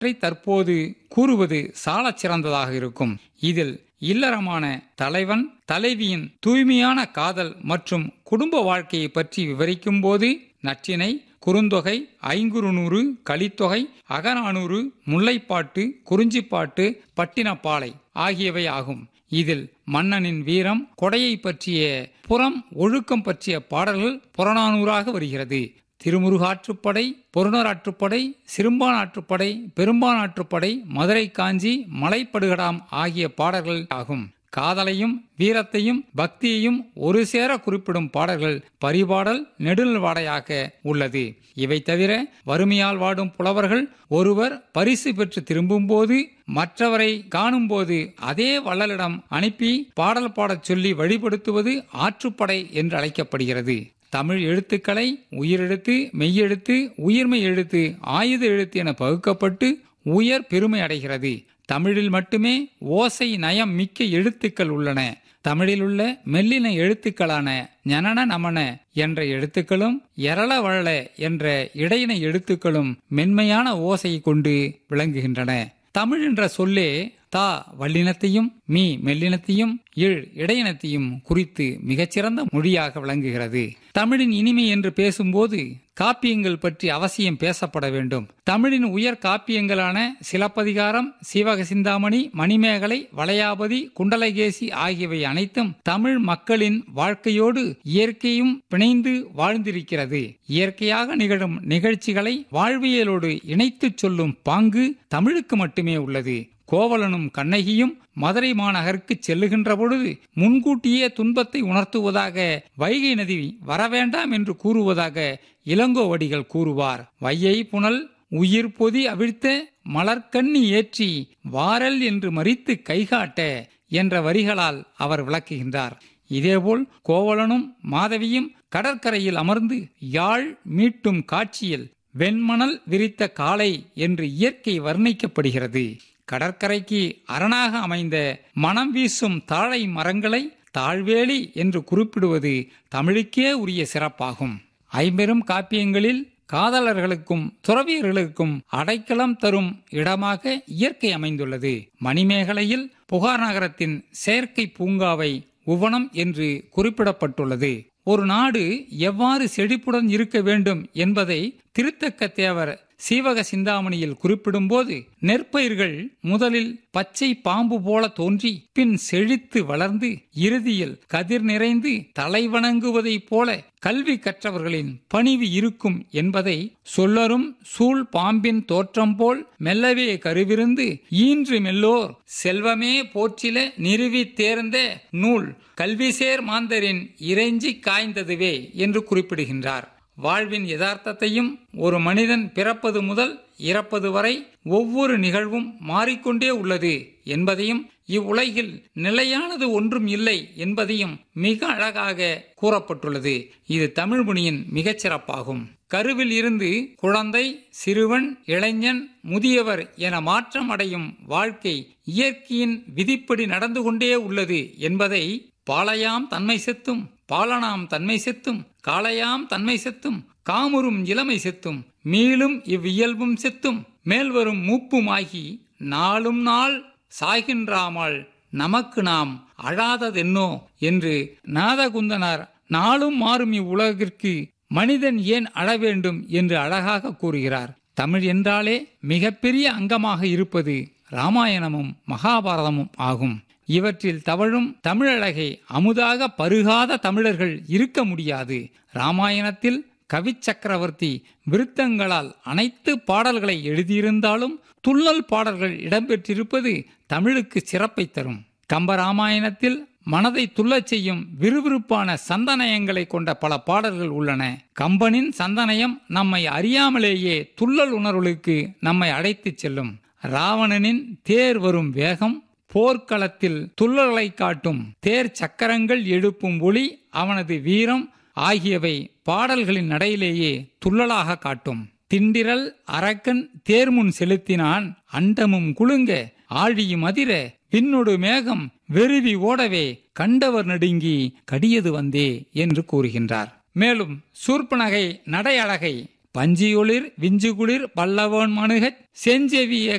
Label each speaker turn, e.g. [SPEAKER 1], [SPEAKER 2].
[SPEAKER 1] அவற்றை தற்போது கூறுவது சாலச் சிறந்ததாக இருக்கும் இதில் இல்லறமான தலைவன் தலைவியின் தூய்மையான காதல் மற்றும் குடும்ப வாழ்க்கையை பற்றி விவரிக்கும் போது நற்றினை குறுந்தொகை ஐங்குறுநூறு கலித்தொகை அகநானூறு முல்லைப்பாட்டு குறிஞ்சிப்பாட்டு பட்டினப்பாலை ஆகியவை ஆகும் இதில் மன்னனின் வீரம் கொடையை பற்றிய புறம் ஒழுக்கம் பற்றிய பாடல்கள் புறநானூறாக வருகிறது திருமுருகாற்றுப்படை பொருணராற்றுப்படை சிறும்பானாற்றுப்படை பெரும்பானாற்றுப்படை மதுரை காஞ்சி மலைப்படுகடாம் ஆகிய பாடல்கள் ஆகும் காதலையும் வீரத்தையும் பக்தியையும் ஒரு சேர குறிப்பிடும் பாடல்கள் பரிபாடல் நெடுநல்வாடையாக உள்ளது இவை தவிர வறுமையால் வாடும் புலவர்கள் ஒருவர் பரிசு பெற்று திரும்பும்போது மற்றவரை காணும்போது அதே வள்ளலிடம் அனுப்பி பாடல் பாடச் சொல்லி வழிபடுத்துவது ஆற்றுப்படை என்று அழைக்கப்படுகிறது தமிழ் எழுத்துக்களை உயிரெழுத்து மெய்யெழுத்து உயிர்மெய் எழுத்து ஆயுத எழுத்து என பகுக்கப்பட்டு உயர் பெருமை அடைகிறது தமிழில் மட்டுமே ஓசை நயம் மிக்க எழுத்துக்கள் உள்ளன தமிழில் உள்ள மெல்லின எழுத்துக்களான ஞனன நமன என்ற எழுத்துக்களும் எரள வழல என்ற இடையின எழுத்துக்களும் மென்மையான ஓசையை கொண்டு விளங்குகின்றன தமிழ் என்ற சொல்லே தா வல்லினத்தையும் மீ மெல்லினத்தையும் இழ் இடையினத்தையும் குறித்து மிகச்சிறந்த மொழியாக விளங்குகிறது தமிழின் இனிமை என்று பேசும்போது காப்பியங்கள் பற்றி அவசியம் பேசப்பட வேண்டும் தமிழின் உயர் காப்பியங்களான சிலப்பதிகாரம் சீவக சிந்தாமணி மணிமேகலை வளையாபதி குண்டலகேசி ஆகியவை அனைத்தும் தமிழ் மக்களின் வாழ்க்கையோடு இயற்கையும் பிணைந்து வாழ்ந்திருக்கிறது இயற்கையாக நிகழும் நிகழ்ச்சிகளை வாழ்வியலோடு இணைத்துச் சொல்லும் பாங்கு தமிழுக்கு மட்டுமே உள்ளது கோவலனும் கண்ணகியும் மதுரை மாநகருக்கு செல்லுகின்ற பொழுது முன்கூட்டியே துன்பத்தை உணர்த்துவதாக வைகை நதி வரவேண்டாம் என்று கூறுவதாக இளங்கோவடிகள் கூறுவார் வையை புனல் உயிர் பொதி அவிழ்த்த மலர்கண்ணி ஏற்றி வாரல் என்று மறித்து கைகாட்ட என்ற வரிகளால் அவர் விளக்குகின்றார் இதேபோல் கோவலனும் மாதவியும் கடற்கரையில் அமர்ந்து யாழ் மீட்டும் காட்சியில் வெண்மணல் விரித்த காளை என்று இயற்கை வர்ணிக்கப்படுகிறது கடற்கரைக்கு அரணாக அமைந்த மனம் வீசும் தாழை மரங்களை தாழ்வேலி என்று குறிப்பிடுவது தமிழுக்கே உரிய சிறப்பாகும் ஐம்பெரும் காப்பியங்களில் காதலர்களுக்கும் துறவியர்களுக்கும் அடைக்கலம் தரும் இடமாக இயற்கை அமைந்துள்ளது மணிமேகலையில் புகார் நகரத்தின் செயற்கை பூங்காவை உவனம் என்று குறிப்பிடப்பட்டுள்ளது ஒரு நாடு எவ்வாறு செழிப்புடன் இருக்க வேண்டும் என்பதை திருத்தக்க தேவர் சீவக சிந்தாமணியில் குறிப்பிடும்போது நெற்பயிர்கள் முதலில் பச்சை பாம்பு போல தோன்றி பின் செழித்து வளர்ந்து இறுதியில் கதிர் நிறைந்து தலைவணங்குவதைப் போல கல்வி கற்றவர்களின் பணிவு இருக்கும் என்பதை சொல்லரும் சூழ் பாம்பின் தோற்றம் போல் மெல்லவே கருவிருந்து ஈன்று மெல்லோர் செல்வமே போற்றில நிறுவி தேர்ந்த நூல் கல்விசேர் மாந்தரின் இறைஞ்சி காய்ந்ததுவே என்று குறிப்பிடுகின்றார் வாழ்வின் யதார்த்தத்தையும் ஒரு மனிதன் பிறப்பது முதல் இறப்பது வரை ஒவ்வொரு நிகழ்வும் மாறிக்கொண்டே உள்ளது என்பதையும் இவ்வுலகில் நிலையானது ஒன்றும் இல்லை என்பதையும் மிக அழகாக கூறப்பட்டுள்ளது இது தமிழ்மொழியின் மிகச்சிறப்பாகும் கருவில் இருந்து குழந்தை சிறுவன் இளைஞன் முதியவர் என மாற்றம் அடையும் வாழ்க்கை இயற்கையின் விதிப்படி நடந்து கொண்டே உள்ளது என்பதை பாலையாம் தன்மை செத்தும் பாலனாம் தன்மை செத்தும் காளையாம் தன்மை செத்தும் காமுறும் இளமை செத்தும் மீளும் இவ்வியல்பும் செத்தும் மேல்வரும் மூப்புமாகி நாளும் நாள் சாகின்றாமல் நமக்கு நாம் அழாததென்னோ என்று நாதகுந்தனார் நாளும் மாறும் இவ்வுலகிற்கு மனிதன் ஏன் அழ வேண்டும் என்று அழகாக கூறுகிறார் தமிழ் என்றாலே மிகப்பெரிய அங்கமாக இருப்பது ராமாயணமும் மகாபாரதமும் ஆகும் இவற்றில் தவழும் தமிழழகை அமுதாக பருகாத தமிழர்கள் இருக்க முடியாது ராமாயணத்தில் கவி சக்கரவர்த்தி விருத்தங்களால் அனைத்து பாடல்களை எழுதியிருந்தாலும் துள்ளல் பாடல்கள் இடம்பெற்றிருப்பது தமிழுக்கு சிறப்பை தரும் கம்பராமாயணத்தில் மனதை துள்ளச் செய்யும் விறுவிறுப்பான சந்தனயங்களை கொண்ட பல பாடல்கள் உள்ளன கம்பனின் சந்தனயம் நம்மை அறியாமலேயே துள்ளல் உணர்வுகளுக்கு நம்மை அழைத்துச் செல்லும் ராவணனின் தேர் வரும் வேகம் போர்க்களத்தில் துள்ளலை காட்டும் தேர் சக்கரங்கள் எழுப்பும் ஒளி அவனது வீரம் ஆகியவை பாடல்களின் நடையிலேயே துள்ளலாக காட்டும் திண்டிரல் அரக்கன் தேர்முன் செலுத்தினான் அண்டமும் குலுங்க ஆழியும் அதிர விண்ணொடு மேகம் வெறுவி ஓடவே கண்டவர் நடுங்கி கடியது வந்தே என்று கூறுகின்றார் மேலும் சூர்பனகை நடை அழகை பஞ்சியொளிர் விஞ்சுகுளிர் பல்லவன் மணுகச் செஞ்செவிய